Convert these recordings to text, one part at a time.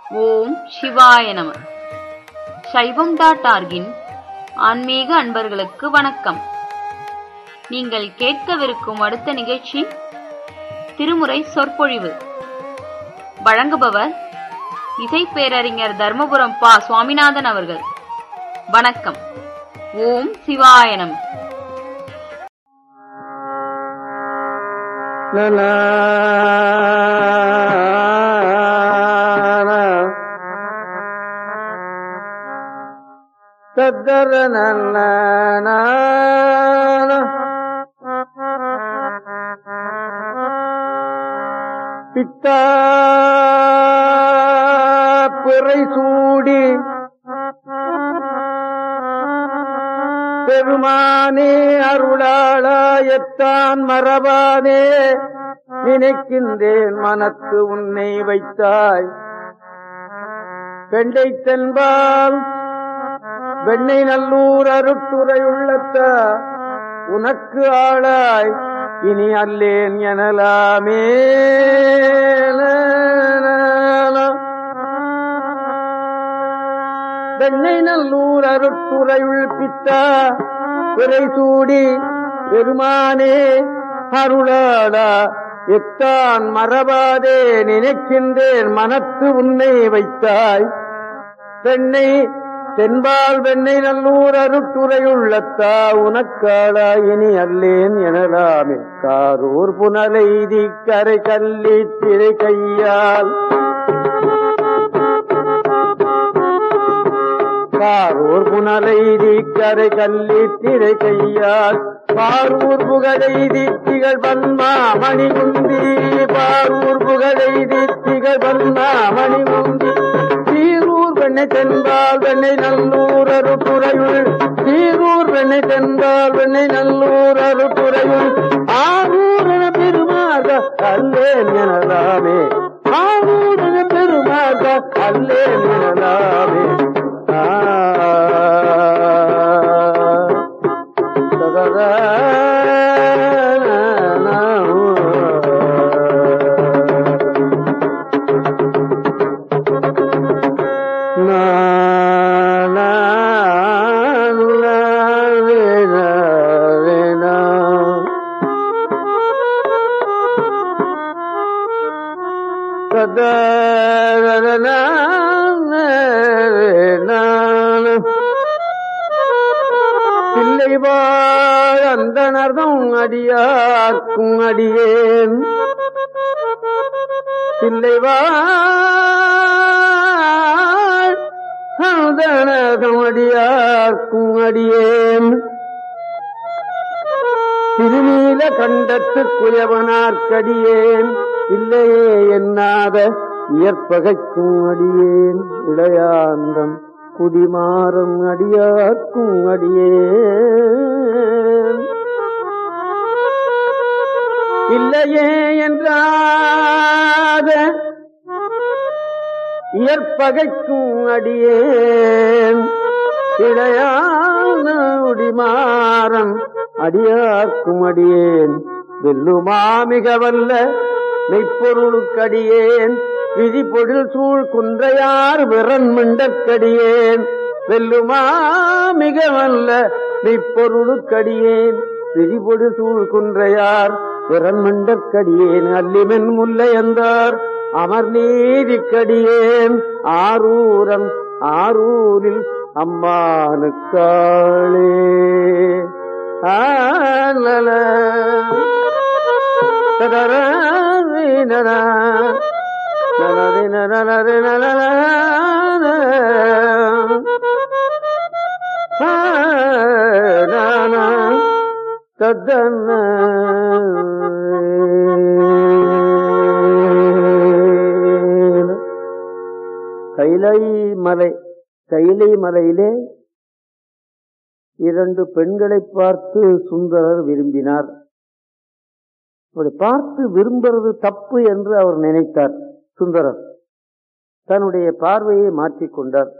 ஓம் சிவாய நம சைவம் டாட் ஆர்கின் ஆன்மீக அன்பர்களுக்கு வணக்கம் நீங்கள் கேட்கவிருக்கும் அடுத்த நிகழ்ச்சி திருமுறை சொற்பொழிவு வழங்குபவர் இசை பேரறிஞர் தர்மபுரம் பா சுவாமிநாதன் அவர்கள் வணக்கம் ஓம் சிவாய நம தத்தர நல்ல பித்தா பிறை சூடி பெருமானே அருளாளாயத்தான் மரபானே நினைக்கின்றேன் மனத்து உன்னை வைத்தாய் பெண்டை தென்பால் வெண்ணை நல்லூர் அருட்டுரையுள்ளத்த உனக்கு ஆளாய் இனி அல்லேன் எனலாமே வெண்ணை நல்லூர் அருட்டுரையுள் பித்தா பிறை சூடி பெருமானே அருளாடா எத்தான் மறவாதே நினைக்கின்றேன் மனத்து உன்னை வைத்தாய் பெண்ணை தென்பால் வெண்ணை நல்லூர் அருட்டுரையுள்ளத்தா உனக்காளா இனி அல்லேன் எனலாமே காரூர் புனலைதி கரை கல்லி திரை கையால் காரூர் புனலைதி கரை கல்லி திரை கையால் பாரூர் புகழைதி திகழ் பன்மா மணிமுந்தி பாரூர் புகழைதி திகழ் பன்மா மணிமுந்தி சீரூர் வெண்ணை தென்பால் வெண்ணை நல்லூர் அருப்புறையுள் சீரூர் வெண்ணை தென்பால் வெண்ணை நல்லூர் அருப்புறையுள் ஆரூர் என பெருமாக அல்லேன் எனலாமே ஆரூர் என பெருமாக அல்லேன் எனலாமே பிள்ளைவாழ் அந்த நர்தம் அடியார்க்கும் அடியேன் பிள்ளைவாழ் அந்த நர்தம் அடியார்க்கும் அடியேன் திருநீல கண்டத்து குயவனார்க்கடியேன் இல்லையே என்னாத இயற்பகைக்கும் அடியேன் இளையாந்தம் குடிமாறும் அடியார்க்கும் அடியேன் இல்லையே என்றாத இயற்பகைக்கும் அடியேன் இளையான உடிமாறன் அடியார்க்கும் அடியேன் வெல்லுமா மிக வல்ல மெய்ப்பொருளுக்கடியேன் விதி பொழில் சூழ் குன்றையார் விரன் மிண்டக்கடியேன் வெல்லுமா மிக வல்ல மெய்ப்பொருளுக்கடியேன் விதி பொழில் சூழ் குன்றையார் விரன் மிண்டக்கடியேன் அல்லிமென் முல்லை என்றார் அமர் நீதிக்கடியேன் ஆரூரன் ஆரூரில் அம்மானுக்காளே ஆலல ததர வீணரா தத்தன்ன கைலை மலை கைலை மலையிலே இரண்டு பெண்களை பார்த்து சுந்தரர் விரும்பினார் அப்படி பார்த்து விரும்புறது தப்பு என்று அவர் நினைத்தார் சுந்தரர் தன்னுடைய பார்வையை மாற்றிக்கொண்டார்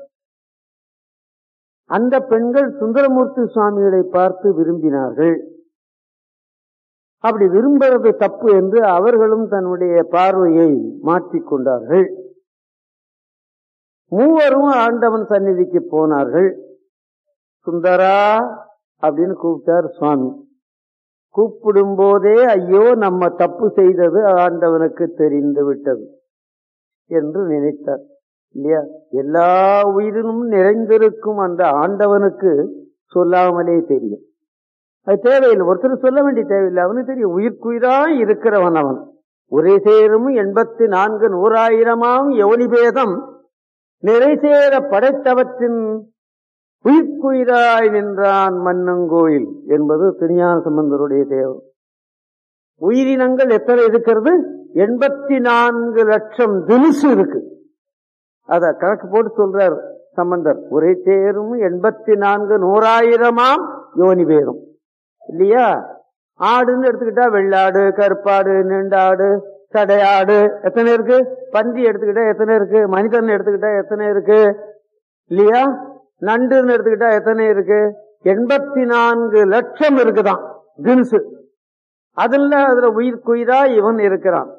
அந்த பெண்கள் சுந்தரமூர்த்தி சுவாமிகளை பார்த்து விரும்பினார்கள் அப்படி விரும்புறது தப்பு என்று அவர்களும் தன்னுடைய பார்வையை மாற்றிக்கொண்டார்கள் மூவரும் ஆண்டவன் சந்நிதிக்கு போனார்கள் சுந்தரா அப்படின்னு கூப்பிட்டார் சுவாமி கூப்பிடும் போதே ஐயோ நம்ம தப்பு செய்தது ஆண்டவனுக்கு தெரிந்து விட்டது என்று நினைத்தார் இல்லையா எல்லா உயிரினும் நிறைந்திருக்கும் அந்த ஆண்டவனுக்கு சொல்லாமலே தெரியும் அது தேவையில்லை ஒருத்தர் சொல்ல வேண்டிய தேவையில்லை அவனுக்கு தெரியும் உயிர்க்குயிராய் இருக்கிறவன் அவன் ஒரே சேரும் எண்பத்தி நான்கு நூறாயிரமாம் யௌனிபேதம் நிறைசேர படைத்தவற்றின் உயிர்க்குயிராய் நின்றான் மன்னங்கோயில் என்பது திருஞான சம்பந்தருடைய தேவம் உயிரினங்கள் எத்தனை இருக்கிறது எண்பத்தி நான்கு லட்சம் தினுசு இருக்கு அத கணக்கு போட்டு சொல்றார் சம்பந்தர் ஒரே சேரும் எண்பத்தி நான்கு நூறாயிரமாம் யோனி பேரும் இல்லையா ஆடுன்னு எடுத்துக்கிட்டா வெள்ளாடு கருப்பாடு நீண்டாடு சடையாடு எத்தனை இருக்கு பன்றி எடுத்துக்கிட்டா எத்தனை இருக்கு மனிதன் எடுத்துக்கிட்டா எத்தனை இருக்கு இல்லையா நண்டுன்னு எடுத்துக்கிட்டா எத்தனை இருக்கு எண்பத்தி நான்கு லட்சம் இருக்குதான் தின்சு அதுல அதுல உயிர் குயிரா இவன் இருக்கிறான்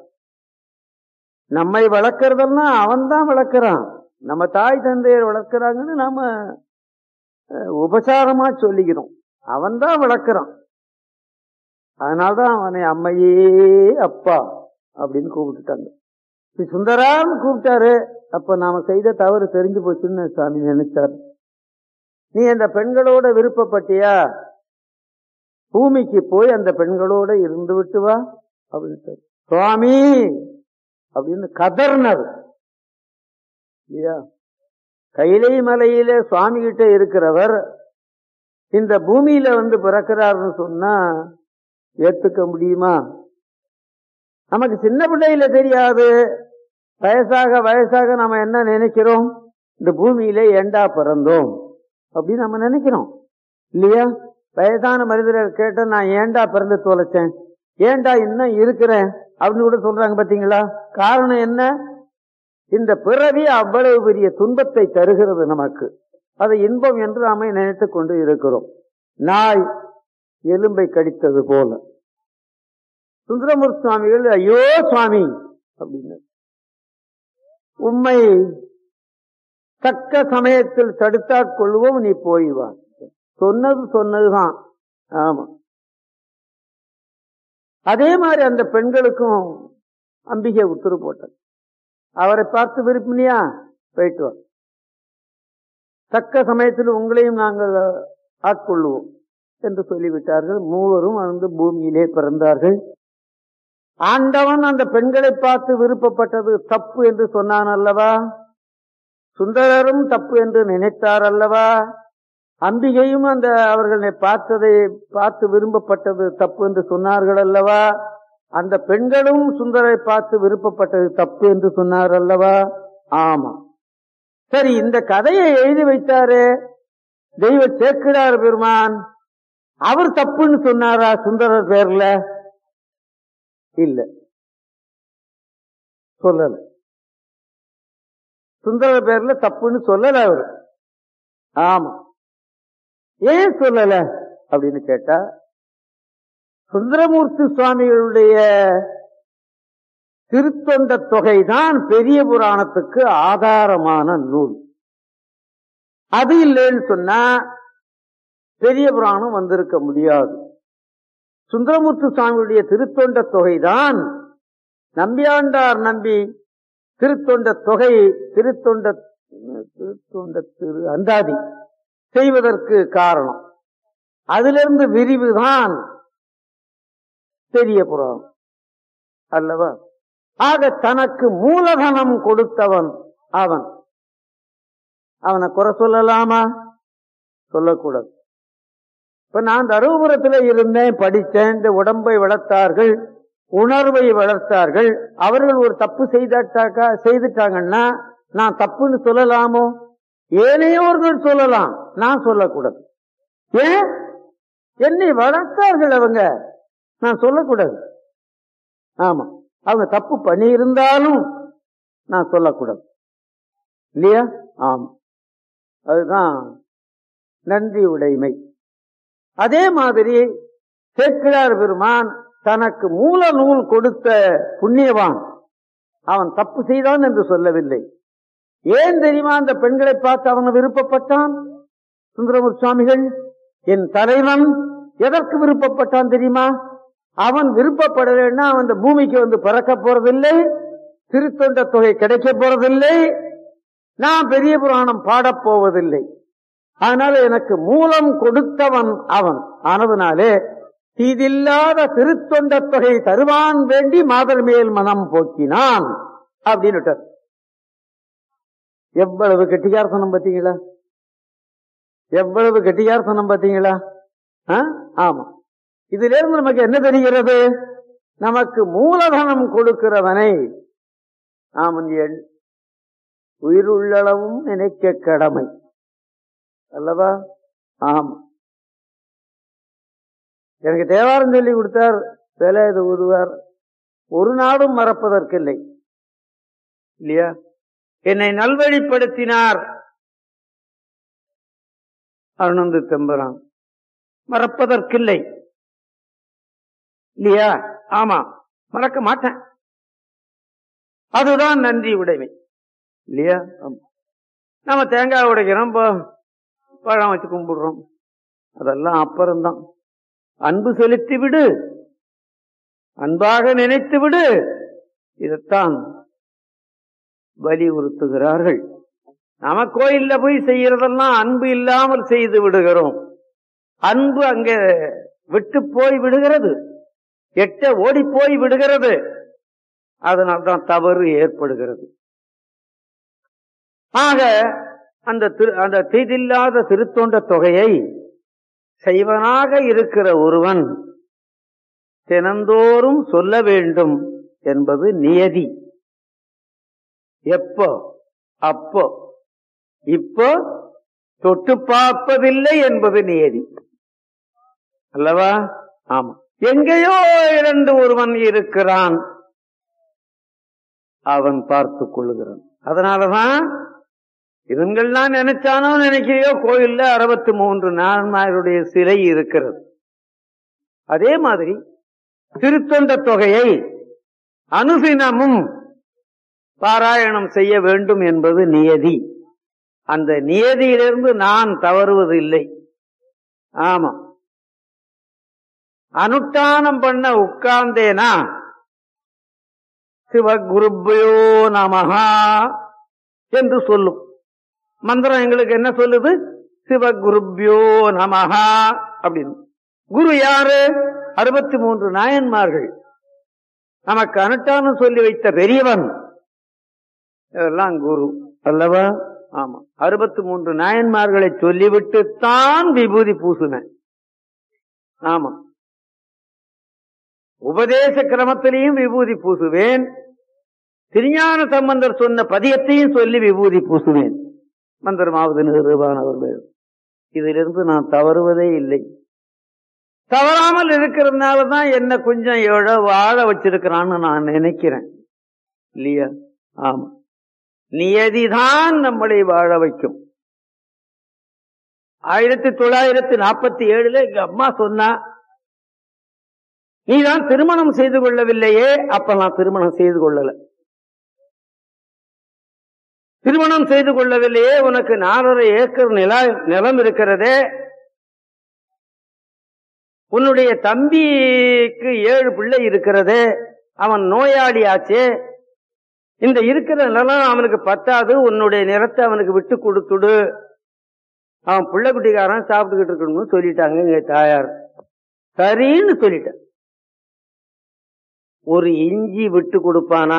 நம்மை வளர்க்கறதெல்லாம் அவன் தான் வளர்க்கிறான் நம்ம தாய் தந்தையர் வளர்க்கிறாங்கன்னு நாம அஹ், உபசாரமா சொல்லிக்கிறோம் அவன் தான் வளர்க்கிறான் அதனால்தான் அவனை அம்மையே அப்பா அப்படின்னு கூப்பிட்டுட்டாங்க ஸ்ரீ சுந்தரான்னு கூப்பிட்டாரு அப்ப நாம செய்த தவறு தெரிஞ்சு போச்சுன்னு சாமி நினைச்சாரு நீ அந்த பெண்களோட விருப்பப்பட்டியா பூமிக்கு போய் அந்த பெண்களோட இருந்து விட்டு வா அப்படின்ட்டு சுவாமி அப்படின்னு கதர்னர் இல்லையா கைலை மலையில சுவாமி கிட்ட இருக்கிறவர் இந்த பூமியில வந்து பிறக்கிறாருன்னு சொன்னா ஏத்துக்க முடியுமா நமக்கு சின்ன பிள்ளையில தெரியாது வயசாக வயசாக நம்ம என்ன நினைக்கிறோம் இந்த பூமியில ஏண்டா பிறந்தோம் அப்படின்னு நம்ம நினைக்கிறோம் இல்லையா வயதான மனிதரை கேட்ட நான் ஏண்டா பிறந்து தொலைச்சேன் ஏண்டா இன்னும் இருக்கிறேன் அப்படின்னு கூட சொல்றாங்க பாத்தீங்களா காரணம் என்ன இந்த பிறவி அவ்வளவு பெரிய துன்பத்தை தருகிறது நமக்கு அதை இன்பம் என்று நாம நினைத்துக் கொண்டு இருக்கிறோம் நாய் எலும்பை கடித்தது போல சுந்தரமூர்த்தி சுவாமிகள் ஐயோ சுவாமி அப்படின்னு உம்மை தக்க சமயத்தில் தடுத்தாற் கொள்வோம் நீ போய் வா சொன்னது சொன்னதுதான் ஆமா அதே மாதிரி அந்த பெண்களுக்கும் அம்பிகை உத்தரவு போட்டது அவரை பார்த்து விரும்பினியா போயிட்டு வா தக்க சமயத்தில் உங்களையும் நாங்கள் ஆட்கொள்வோம் என்று சொல்லிவிட்டார்கள் மூவரும் வந்து பூமியிலே பிறந்தார்கள் ஆண்டவன் அந்த பெண்களை பார்த்து விருப்பப்பட்டது தப்பு என்று சொன்னான் அல்லவா சுந்தரரும் தப்பு என்று நினைத்தார் அல்லவா அம்பிகையும் அந்த அவர்களை பார்த்ததை பார்த்து விரும்பப்பட்டது தப்பு என்று சொன்னார்கள் அல்லவா அந்த பெண்களும் சுந்தரை பார்த்து விருப்பப்பட்டது தப்பு என்று சொன்னார் அல்லவா ஆமா சரி இந்த கதையை எழுதி வைத்தாரு தெய்வ சேக்கிடார் பெருமான் அவர் தப்புன்னு சொன்னாரா சுந்தரர் பேர்ல இல்ல சொல்லல சுந்தர பேர்ல தப்புன்னு சொல்லல அவரு ஆமா ஏன் சொல்லல அப்படின்னு கேட்டா சுந்தரமூர்த்தி சுவாமிகளுடைய திருத்தொண்ட தொகைதான் பெரிய புராணத்துக்கு ஆதாரமான நூல் அது இல்லைன்னு சொன்னா பெரிய புராணம் வந்திருக்க முடியாது சுந்தரமூர்த்தி சுவாமியுடைய திருத்தொண்ட தொகைதான் நம்பியாண்டார் நம்பி திருத்தொண்ட தொகை திருத்தொண்ட திருத்தொண்ட திரு அந்தாதி செய்வதற்கு காரணம் அதிலிருந்து விரிவுதான் பெரிய புராணம் அல்லவா ஆக தனக்கு மூலதனம் கொடுத்தவன் அவன் அவனை குறை சொல்லலாமா சொல்லக்கூடாது இப்ப நான் தருமபுரத்துல இருந்தேன் படித்தேன் இந்த உடம்பை வளர்த்தார்கள் உணர்வை வளர்த்தார்கள் அவர்கள் ஒரு தப்பு செய்தாட்டாக்கா செய்துட்டாங்கன்னா நான் தப்புன்னு சொல்லலாமோ ஏனையோர்கள் சொல்லலாம் நான் சொல்லக்கூடாது ஏன் என்னை வளர்த்தார்கள் அவங்க நான் சொல்லக்கூடாது ஆமா அவங்க தப்பு பண்ணி இருந்தாலும் நான் சொல்லக்கூடாது இல்லையா ஆமா அதுதான் நன்றி உடைமை அதே மாதிரி சேக்கிழார் பெருமான் தனக்கு மூல நூல் கொடுத்த புண்ணியவான் அவன் தப்பு செய்தான் என்று சொல்லவில்லை ஏன் தெரியுமா அந்த பெண்களை பார்த்து அவன் விருப்பப்பட்டான் சுந்தரமூர் சுவாமிகள் என் தலைவன் எதற்கு விருப்பப்பட்டான் தெரியுமா அவன் விருப்பப்படலைன்னா அவன் இந்த பூமிக்கு வந்து பிறக்க போறதில்லை திருத்தொண்ட தொகை கிடைக்க போறதில்லை நான் பெரிய புராணம் பாடப் போவதில்லை அதனால எனக்கு மூலம் கொடுத்தவன் அவன் ஆனதுனாலே தீதில்லாத திருத்தொண்ட தொகை தருவான் வேண்டி மாதர் மேல் மனம் போக்கினான் அப்படின்னு எவ்வளவு கெட்டிகாரசனம் பார்த்தீங்களா எவ்வளவு கெட்டிகாரசனம் பார்த்தீங்களா ஆ? ஆமா இதுல இருந்து நமக்கு என்ன தெரிகிறது நமக்கு மூலதனம் கொடுக்கிறவனை ஆமன் எண் உயிருள்ளளவும் நினைக்க கடமை அல்லவா ஆமா எனக்கு தேவாரம் சொல்லி கொடுத்தார் வேலை இது ஊதுவார் ஒரு நாடும் மறப்பதற்கில்லை இல்லையா என்னை நல்வழிப்படுத்தினார் அருணந்து தெம்பரான் மறப்பதற்கில்லை இல்லையா ஆமா மறக்க மாட்டேன் அதுதான் நன்றி உடைமை இல்லையா ஆமா. நம்ம தேங்காய் உடைக்கிறோம் ப- பழம் வச்சு கும்பிடுறோம் அதெல்லாம் அப்புறம்தான் அன்பு செலுத்தி விடு அன்பாக நினைத்து விடு இதைத்தான் வலியுறுத்துகிறார்கள் நாம கோயில்ல போய் செய்யறதெல்லாம் அன்பு இல்லாமல் செய்து விடுகிறோம் அன்பு அங்க விட்டு போய் விடுகிறது எட்ட ஓடி போய் விடுகிறது அதனால்தான் தவறு ஏற்படுகிறது ஆக அந்த திரு- அந்த தீதில்லாத திருத்தொண்ட தொகையை செய்வனாக இருக்கிற ஒருவன் தினந்தோறும் சொல்ல வேண்டும் என்பது நியதி எப்போ அப்போ இப்போ தொட்டு பார்ப்பதில்லை என்பது நியதி அல்லவா ஆமா எங்கேயோ இரண்டு ஒருவன் இருக்கிறான் அவன் பார்த்துக் கொள்ளுகிறான் அதனாலதான் இவங்கள்லாம் நினைச்சானோ நினைக்கிறையோ கோயில்ல அறுபத்தி மூன்று நான்மாருடைய சிலை இருக்கிறது அதே மாதிரி திருத்தொண்ட தொகையை அனுதினமும் பாராயணம் செய்ய வேண்டும் என்பது நியதி அந்த நியதியிலிருந்து நான் தவறுவதில்லை ஆமா அனுஷ்டானம் பண்ண உட்கார்ந்தேனா சிவகுருப்பயோ நமஹா என்று சொல்லும் மந்திரம் எங்களுக்கு என்ன சொல்லுது சிவகுருப்யோ நமஹா அப்படின்னு குரு யாரு அறுபத்தி மூன்று நாயன்மார்கள் நமக்கு அனுஷ்டானம் சொல்லி வைத்த பெரியவன் இதெல்லாம் குரு அல்லவா ஆமா அறுபத்தி மூன்று நாயன்மார்களை சொல்லிவிட்டுத்தான் விபூதி பூசினேன் ஆமா உபதேச கிரமத்திலையும் விபூதி பூசுவேன் திருஞான சம்பந்தர் சொன்ன பதியத்தையும் சொல்லி விபூதி பூசுவேன் மந்திரமாவது நிறுவானவர்கள் இதிலிருந்து நான் தவறுவதே இல்லை தவறாமல் இருக்கிறதுனால தான் என்ன கொஞ்சம் எழ வாழ வச்சிருக்கிறான்னு நான் நினைக்கிறேன் இல்லையா ஆமா நியதிதான் நம்மளை வாழ வைக்கும் ஆயிரத்தி தொள்ளாயிரத்தி நாற்பத்தி ஏழுல எங்க அம்மா சொன்னா நீதான் திருமணம் செய்து கொள்ளவில்லையே அப்ப நான் திருமணம் செய்து கொள்ளல திருமணம் செய்து கொள்ளவில்லையே உனக்கு நாலரை ஏக்கர் நில நிலம் இருக்கிறதே உன்னுடைய தம்பிக்கு ஏழு பிள்ளை இருக்கிறது அவன் நோயாளி ஆச்சே இந்த இருக்கிற நிலம் அவனுக்கு பத்தாது உன்னுடைய நிலத்தை அவனுக்கு விட்டு கொடுத்துடு அவன் பிள்ளை குட்டிக்காரன் சாப்பிட்டுக்கிட்டு இருக்கணும்னு சொல்லிட்டாங்க எங்க தாயார் சரின்னு சொல்லிட்டேன் ஒரு இஞ்சி விட்டு கொடுப்பானா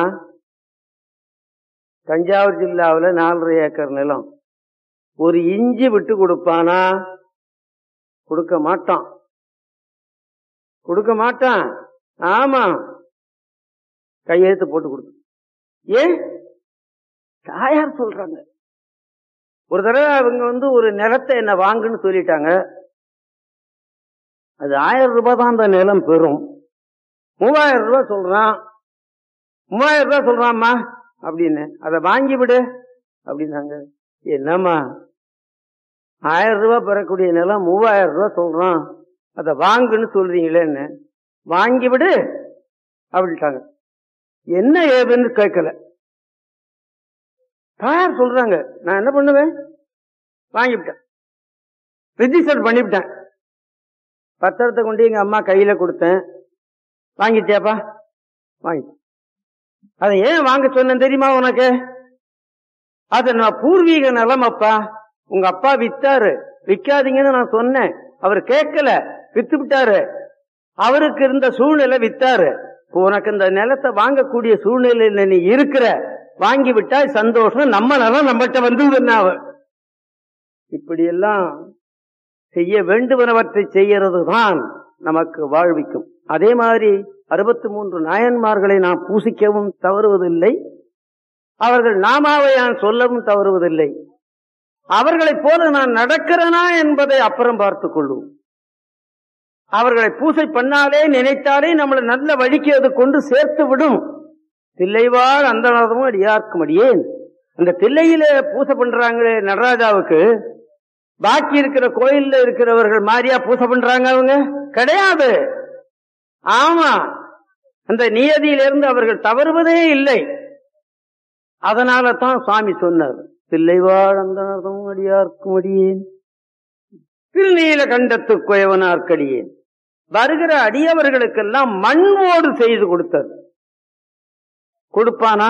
தஞ்சாவூர் ஜில்லாவுல நாலரை ஏக்கர் நிலம் ஒரு இஞ்சி விட்டு கொடுப்பானா கொடுக்க மாட்டான் கொடுக்க மாட்டான் ஆமா கையெழுத்து போட்டு கொடுத்து ஏன் தாயார் சொல்றாங்க ஒரு தடவை அவங்க வந்து ஒரு நிலத்தை என்ன வாங்குன்னு சொல்லிட்டாங்க அது ஆயிரம் ரூபாய் தான் அந்த நிலம் பெறும் மூவாயிரம் ரூபாய் சொல்றான் மூவாயிரம் ரூபாய் சொல்றாம்மா அப்படின்னு அதை வாங்கி விடு அப்படின்னாங்க என்னம்மா ஆயிரம் ரூபாய் பெறக்கூடிய நிலம் மூவாயிரம் ரூபாய் சொல்றான் அதை வாங்குன்னு சொல்றீங்களேன்னு வாங்கி விடு அப்படின்ட்டாங்க என்ன ஏதுன்னு கேட்கல தாயார் சொல்றாங்க நான் என்ன பண்ணுவேன் வாங்கிவிட்டேன் ரிஜிஸ்டர் பண்ணிவிட்டேன் பத்திரத்தை கொண்டு எங்க அம்மா கையில கொடுத்தேன் வாங்கிட்டியாப்பா வாங்கி அதை ஏன் வாங்க சொன்னேன் தெரியுமா உனக்கு அது நான் பூர்வீக நலமப்பா உங்க அப்பா வித்தாரு விக்காதீங்கன்னு நான் சொன்னேன் அவர் கேட்கல வித்து விட்டாரு அவருக்கு இருந்த சூழ்நிலை வித்தாரு இப்ப உனக்கு இந்த நிலத்தை வாங்கக்கூடிய சூழ்நிலையில நீ இருக்கிற வாங்கி விட்டா சந்தோஷம் நம்ம நலம் நம்மகிட்ட வந்து இப்படி எல்லாம் செய்ய வேண்டுவனவற்றை செய்யறது தான் நமக்கு வாழ்விக்கும் அதே மாதிரி அறுபத்தி மூன்று நாயன்மார்களை நாம் பூசிக்கவும் தவறுவதில்லை அவர்கள் நாமாவை நான் சொல்லவும் தவறுவதில்லை அவர்களைப் போல நான் நடக்கிறனா என்பதை அப்புறம் பார்த்துக் கொள்வோம் அவர்களை பூசை பண்ணாலே நினைத்தாலே நம்மளை நல்ல வழிக்கு அது கொண்டு சேர்த்து விடும் தில்லைவாழ் அந்த நாதமும் அடியார்க்கும் அடியேன் அந்த தில்லையில பூசை பண்றாங்களே நடராஜாவுக்கு பாக்கி இருக்கிற கோயில்ல இருக்கிறவர்கள் மாதிரியா பூசை பண்றாங்க அவங்க கிடையாது ஆமா அந்த நியதியிலிருந்து அவர்கள் தவறுவதே இல்லை அதனால தான் சுவாமி சொன்னார் தில்லைவாழ் அந்த நாதமும் அடியார்க்கும் அடியேன் திருநீல கண்டத்து குயவனார்க்கடியேன் வருகிற அடியவர்களுக்கெல்லாம் மண்வோடு செய்து கொடுத்தது கொடுப்பானா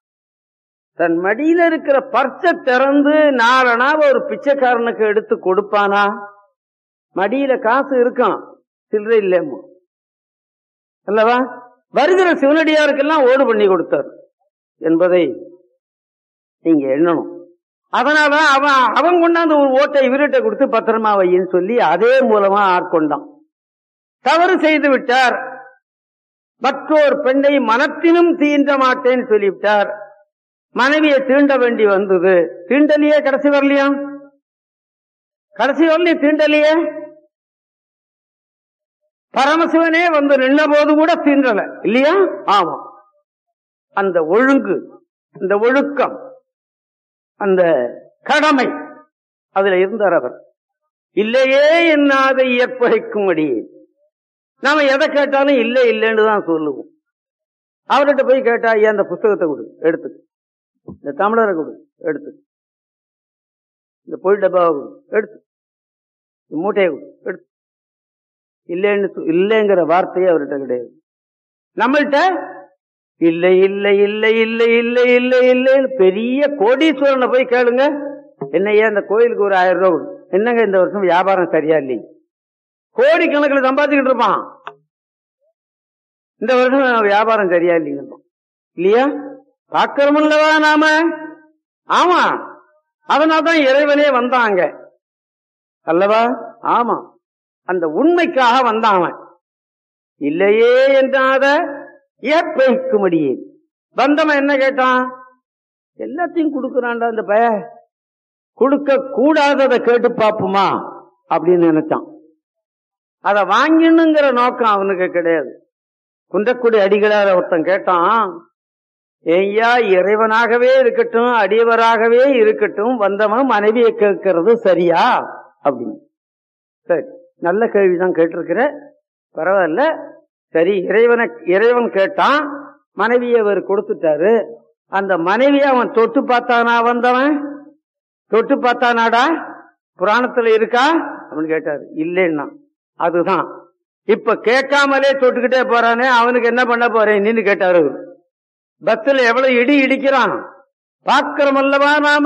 தன் மடியில இருக்கிற பர்ச்சை திறந்து நாலனாவ ஒரு பிச்சைக்காரனுக்கு எடுத்து கொடுப்பானா மடியில காசு இருக்கான் சில்லறை இல்லையம்மா அல்லவா வருகிற சிவனடியாருக்கெல்லாம் ஓடு பண்ணி கொடுத்தார் என்பதை நீங்க எண்ணணும் அதனால அவன் அவன் கொண்டாந்து ஒரு ஓட்டை இவர்கிட்ட கொடுத்து பத்திரமா வையின்னு சொல்லி அதே மூலமா ஆட்கொண்டான் தவறு செய்து விட்டார் மற்றோர் பெண்ணை மனத்தினும் தீண்ட மாட்டேன்னு சொல்லிவிட்டார் மனைவியை தீண்ட வேண்டி வந்தது தீண்டலையே கடைசி வரலையா கடைசி வரலையே தீண்டலையே பரமசிவனே வந்து நின்ன போது கூட தீண்டல இல்லையா ஆமா அந்த ஒழுங்கு அந்த ஒழுக்கம் அந்த கடமை அதுல இருந்தார் அவர் இல்லையே என்னாத இயற்பகைக்கும்படி நாம எதை கேட்டாலும் இல்லை இல்லைன்னு தான் சொல்லுவோம் அவர்கிட்ட போய் கேட்டா ஐயா அந்த புஸ்தகத்தை கொடு எடுத்து இந்த தமிழரை கொடு எடுத்து இந்த பொய் டப்பாவை கொடு எடுத்து இந்த மூட்டையை கொடு எடுத்து இல்லைன்னு சொ- இல்லைங்கிற வார்த்தையே அவர்கிட்ட கிடையாது நம்மள்கிட்ட இல்லை இல்லை இல்லை இல்லை இல்லை இல்லை இல்லை பெரிய கோடீஸ்வரனை போய் கேளுங்க என்னையா இந்த கோயிலுக்கு ஒரு ஆயிரம் ரூபாய் கொடு. என்னங்க இந்த வருஷம் வியாபாரம் சரியா இல்லைங்க கோடிக்கணக்கில் சம்பாதிச்சுக்கிட்டு இருப்பான் இந்த வருஷம் வியாபாரம் சரியா இல்லைங்க இல்லையா பாக்கிறோம்லவா நாம ஆமா அதனால்தான் இறைவனே வந்தாங்க அல்லவா ஆமா அந்த உண்மைக்காக வந்தான் அவன் இல்லையே என்றாத ஏற்பைக்கும்படியே வந்தவன் என்ன கேட்டான் எல்லாத்தையும் கொடுக்கறான்டா அந்த பய கொடுக்க கூடாததை கேட்டு பாப்போமா அப்படின்னு நினைச்சான் அத வாங்கினுங்கிற நோக்கம் அவனுக்கு கிடையாது குன்றக்குடி அடிகளார ஒருத்தன் கேட்டான் ஏய்யா இறைவனாகவே இருக்கட்டும் அடியவராகவே இருக்கட்டும் வந்தவன் மனைவியை கேட்கறது சரியா அப்படின்னு சரி நல்ல கேள்விதான் கேட்டிருக்கிற பரவாயில்ல சரி இறைவனை இறைவன் கேட்டான் மனைவியை அவர் கொடுத்துட்டாரு அந்த மனைவியை அவன் தொட்டு பார்த்தானா வந்தவன் தொட்டு பார்த்தானாடா புராணத்துல இருக்கா அப்படின்னு கேட்டாரு இல்லைன்னா அதுதான் இப்ப கேட்காமலே தொட்டுக்கிட்டே போறானே அவனுக்கு என்ன பண்ண போறேன் நின்னு கேட்டாரு அவரு. பஸ்ல எவ்வளவு இடி இடிக்கிறான் பாக்கிறோம் அல்லவா நாம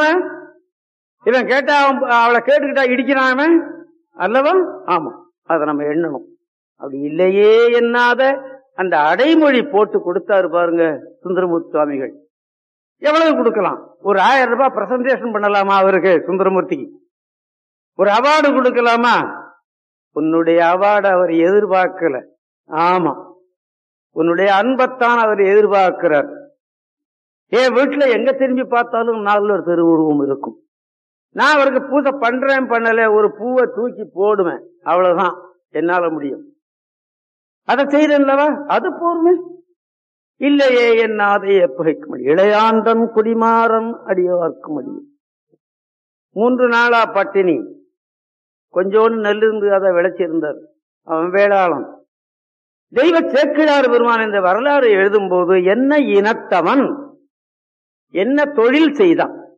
இவன் கேட்டா அவன் அவளை கேட்டுக்கிட்டா இடிக்கிறான் அவன் அல்லவா ஆமா அதை நம்ம எண்ணணும் அப்படி இல்லையே எண்ணாத அந்த அடைமொழி போட்டு கொடுத்தாரு பாருங்க சுந்தரமூர்த்தி சுவாமிகள் எவ்வளவு கொடுக்கலாம் ஒரு ஆயிரம் ரூபாய் பிரசன்டேஷன் பண்ணலாமா அவருக்கு சுந்தரமூர்த்திக்கு ஒரு அவார்டு கொடுக்கலாமா உன்னுடைய அவார்டு அவர் எதிர்பார்க்கல ஆமா உன்னுடைய அன்பத்தான் அவர் எதிர்பார்க்கிறார் என் வீட்டுல எங்க திரும்பி பார்த்தாலும் நாலு திருவுருவம் இருக்கும் நான் அவருக்கு பூஜை பண்றேன் பண்ணல ஒரு பூவை தூக்கி போடுவேன் அவ்வளவுதான் என்னால முடியும் அதை செய்யறேன்லவா அது போருமே இல்லையே என்னாதை எப்பகைக்க முடியும் இளையாண்டன் குடிமாறன் அடியவார்க்க முடியும் மூன்று நாளா பட்டினி கொஞ்சோண்டு நெல் இருந்து அதை விளைச்சிருந்தார் அவன் வேளாளன் தெய்வ சேக்கிழார் பெருமான் இந்த வரலாறு எழுதும்போது என்ன இனத்தவன் என்ன தொழில் செய்தான்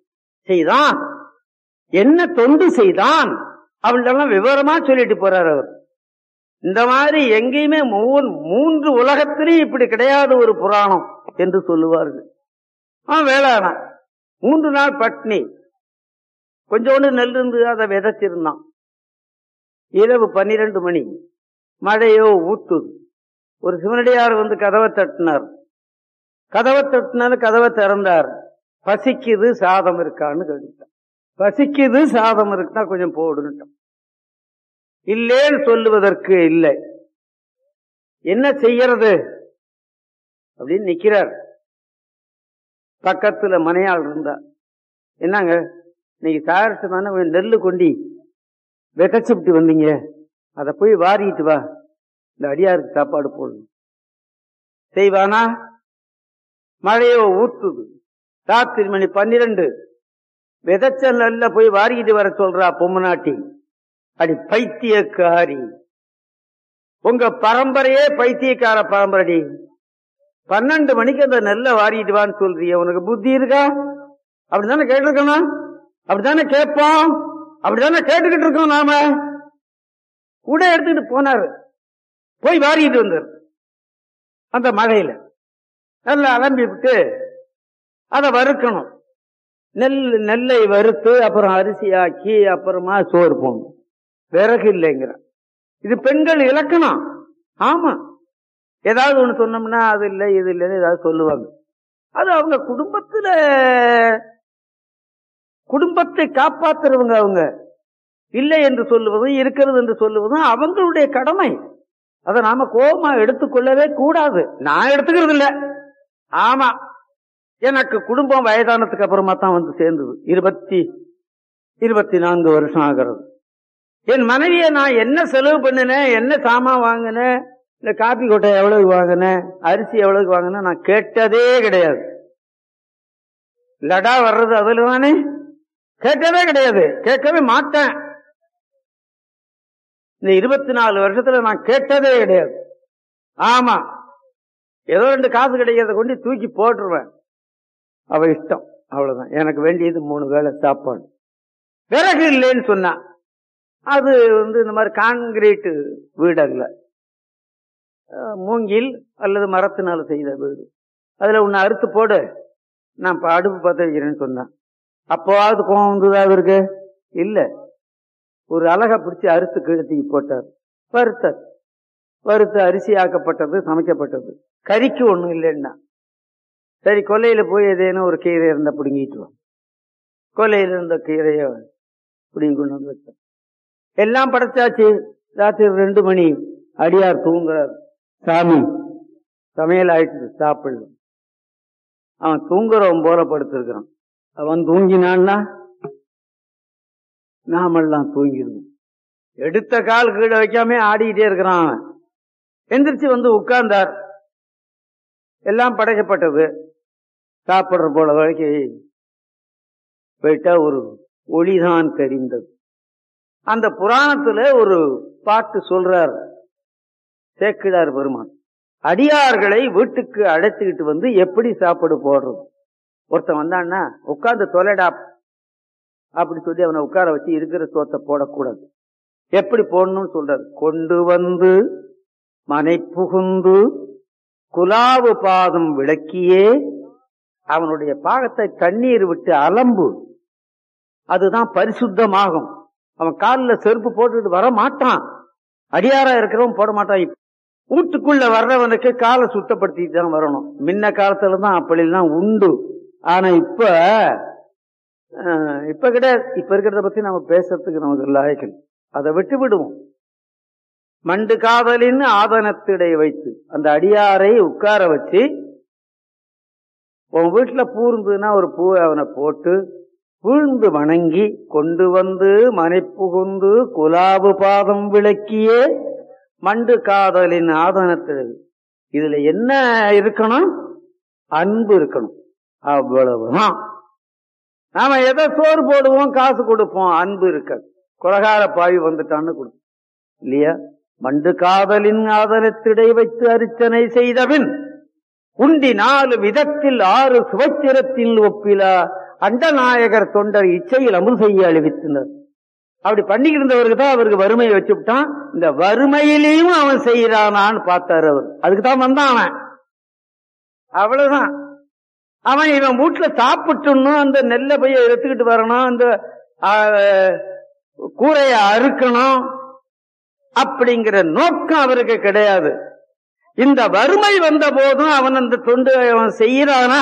செய்தான் என்ன தொண்டு செய்தான் அவள்கிட்ட விவரமா சொல்லிட்டு போறார் அவர் இந்த மாதிரி எங்கேயுமே மூன்- மூன்று உலகத்திலையும் இப்படி கிடையாது ஒரு புராணம் என்று சொல்லுவார்கள் ஆ வேளாண் மூன்று நாள் பட்னி கொஞ்சோண்டு நெல் இருந்து அதை விதைச்சிருந்தான் இரவு பன்னிரண்டு மணி மழையோ ஊத்துது ஒரு சிவனடியார் வந்து கதவை தட்டினார் கதவை தட்டினாரு கதவை திறந்தார் பசிக்குது சாதம் இருக்கான்னு கேட்டான் பசிக்குது சாதம் இருக்குன்னா கொஞ்சம் போடுன்னுட்டான் இல்லேன்னு சொல்லுவதற்கு இல்லை என்ன செய்யறது அப்படின்னு நிக்கிறார் பக்கத்துல மனையாள் இருந்தா என்னங்க இன்னைக்கு சாகரிச்சு தானே கொஞ்சம் நெல்லு கொண்டி விதைச்சுட்டு வந்தீங்க அதை போய் வாரிட்டு வா இந்த அடியாருக்கு சாப்பாடு போடணும் செய்வானா மழையோ ஊத்துது ராத்திரி மணி பன்னிரண்டு விதைச்ச நெல்ல போய் வாரிக்கிட்டு வர சொல்றா பொம்மநாட்டி அடி பைத்தியக்காரி உங்க பரம்பரையே பைத்தியக்கார பரம்பரடி பன்னெண்டு மணிக்கு அந்த நெல்லை வாரிட்டு வான்னு சொல்றிய உனக்கு புத்தி இருக்கா அப்படித்தானே கேட்டிருக்கணும் அப்படித்தானே கேட்போம் அப்படித்தானே கேட்டுக்கிட்டு இருக்கோம் நாம கூட எடுத்துக்கிட்டு போனாரு போய் வாரிட்டு வந்தார் அந்த மழையில நல்லா அலம்பி விட்டு அதை வறுக்கணும் நெல் நெல்லை வறுத்து அப்புறம் அரிசி ஆக்கி அப்புறமா சோறு போடணும் விறகு இல்லைங்கிற இது பெண்கள் இலக்கணம் ஆமா ஏதாவது ஒண்ணு சொன்னோம்னா அது இல்லை இது இல்லைன்னு ஏதாவது சொல்லுவாங்க அது அவங்க குடும்பத்துல குடும்பத்தை காப்பாத்துறவங்க அவங்க இல்லை என்று சொல்லுவதும் இருக்கிறது என்று சொல்லுவதும் அவங்களுடைய கடமை அதை நாம கோபமா எடுத்துக்கொள்ளவே கூடாது நான் எடுத்துக்கிறது இல்ல ஆமா எனக்கு குடும்பம் வயதானதுக்கு அப்புறமா தான் வந்து சேர்ந்தது இருபத்தி இருபத்தி நான்கு வருஷம் ஆகிறது என் மனைவியை நான் என்ன செலவு பண்ணினேன் என்ன சாமான் வாங்கினேன் இந்த காப்பி கொட்டை எவ்வளவு வாங்கினேன் அரிசி எவ்வளவுக்கு வாங்கினேன் நான் கேட்டதே கிடையாது லடா வர்றது அதுல தானே கேட்டதே கிடையாது கேட்கவே மாட்டேன் இந்த இருபத்தி நாலு வருஷத்துல நான் கேட்டதே கிடையாது ஆமா ஏதோ ரெண்டு காசு கிடைக்கிறத கொண்டு தூக்கி போட்டுருவேன் அவ இஷ்டம் அவ்வளவுதான் எனக்கு வேண்டியது மூணு வேளை சாப்பாடு விறகு இல்லைன்னு சொன்னா அது வந்து இந்த மாதிரி கான்கிரீட் வீடு அல்ல அஹ், மூங்கில் அல்லது மரத்தினால செய்த வீடு அதுல உன்னை அறுத்து போடு நான் இப்ப அடுப்பு பத்த வைக்கிறேன்னு சொன்னேன் அப்போவாவது கோவம் வந்ததா இவருக்கு இல்ல ஒரு அழகா பிடிச்சி அறுத்து கீழத்துக்கு போட்டார் வறுத்தார் வறுத்து அரிசி ஆக்கப்பட்டது சமைக்கப்பட்டது கறிக்கு ஒண்ணும் இல்லைன்னா சரி கொல்லையில போய் ஏதேனும் ஒரு கீரை இருந்தா பிடுங்கிட்டு வா கொல்லையில இருந்த கீரைய பிடிங்கி கொண்டு வந்து வச்சேன் எல்லாம் படைச்சாச்சு ராத்திரி ரெண்டு மணி அடியார் தூங்குறார் சாமி சமையல் ஆயிடுச்சு சாப்பிடல அவன் தூங்குறவன் போல படுத்திருக்கிறான் அவன் தூங்கினான்னா நாமெல்லாம் தூங்கிடுவோம் எடுத்த கால் கீழே வைக்காம ஆடிக்கிட்டே இருக்கிறான் அவன் எந்திரிச்சு வந்து உட்கார்ந்தார் எல்லாம் படைக்கப்பட்டது சாப்பிடுற போல வரைக்கும் போயிட்டா ஒரு ஒளிதான் தெரிந்தது அந்த புராணத்துல ஒரு பாட்டு சொல்றார் சேக்கிழார் பெருமான் அடியார்களை வீட்டுக்கு அழைத்துக்கிட்டு வந்து எப்படி சாப்பாடு போடுறது ஒருத்தன் வந்தான்னா உட்கார்ந்து தொலைடா அப்படி சொல்லி அவனை உட்கார வச்சு இருக்கிற சோத்தை போடக்கூடாது எப்படி போடணும்னு சொல்றாரு கொண்டு வந்து மனை புகுந்து குலாவு பாதம் விளக்கியே அவனுடைய பாகத்தை தண்ணீர் விட்டு அலம்பு அதுதான் பரிசுத்தமாகும் அவன் காலில் செருப்பு போட்டுட்டு வர மாட்டான் அடியாரா இருக்கிறவன் போட மாட்டான் இப்ப வீட்டுக்குள்ள வர்றவனுக்கு காலை சுத்தப்படுத்திட்டு தான் வரணும் முன்ன காலத்துல தான் அப்படிலாம் உண்டு ஆனா இப்ப அஹ், இப்ப கிடையாது இப்ப இருக்கிறத பத்தி நம்ம பேசுறதுக்கு நமக்கு லாயக்கல் அதை விட்டு விடுவோம் மண்டு காதலின் ஆதனத்திடை வைத்து அந்த அடியாரை உட்கார வச்சு உன் வீட்டுல பூ இருந்ததுன்னா ஒரு பூவை அவனை போட்டு வீழ்ந்து வணங்கி கொண்டு வந்து மனை புகுந்து குலாபு பாதம் விளக்கியே மண்டு காதலின் ஆதனத்தில் இதுல என்ன இருக்கணும் அன்பு இருக்கணும் அவ்வளவுதான் நாம எதை சோறு போடுவோம் காசு கொடுப்போம் அன்பு இருக்காது கொலகார பாவி வந்துட்டான்னு கொடுப்போம் இல்லையா மண்டு காதலின் ஆதரத்திடை வைத்து அர்ச்சனை செய்தபின் உண்டி நாலு விதத்தில் ஆறு சுவச்சிரத்தில் ஒப்பிலா அண்டநாயகர் தொண்டர் இச்சையில் அமுல் செய்ய அழிவித்தனர் அப்படி பண்ணிக்கிட்டு இருந்தவருக்கு தான் அவருக்கு வறுமையை வச்சு விட்டான் இந்த வறுமையிலையும் அவன் செய்யறானான்னு பார்த்தாரு அவர் அதுக்கு தான் வந்தான் அவன் அவ்வளவுதான் அவன் இவன் வீட்டுல சாப்பிட்டுணும் அந்த நெல்லை போய் எடுத்துக்கிட்டு வரணும் அந்த ஆ, கூரைய அறுக்கணும் அப்படிங்கிற நோக்கம் அவருக்கு கிடையாது இந்த வறுமை வந்த போதும் அவன் அந்த தொண்டு அவன் செய்யறானா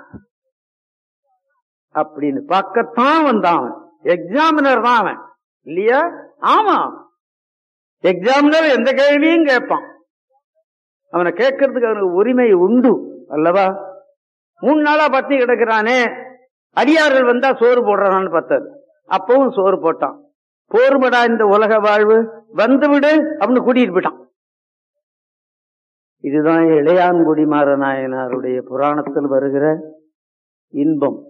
அப்படின்னு பார்க்கத்தான் வந்தான் அவன் எக்ஸாமினர் தான் அவன் இல்லையா ஆமா எக்ஸாமினர் எந்த கேள்வியும் கேட்பான் அவனை கேட்கறதுக்கு அவனுக்கு உரிமை உண்டு அல்லவா மூணு நாளா பத்தி கிடக்குறானே அடியார்கள் வந்தா சோறு போடுறான்னு பார்த்தாரு அப்பவும் சோறு போட்டான் போர்படா இந்த உலக வாழ்வு வந்துவிடு அப்படின்னு கூட்டிட்டு போயிட்டான் இதுதான் இளையான்குடி மாறநாயனாருடைய புராணத்தில் வருகிற இன்பம்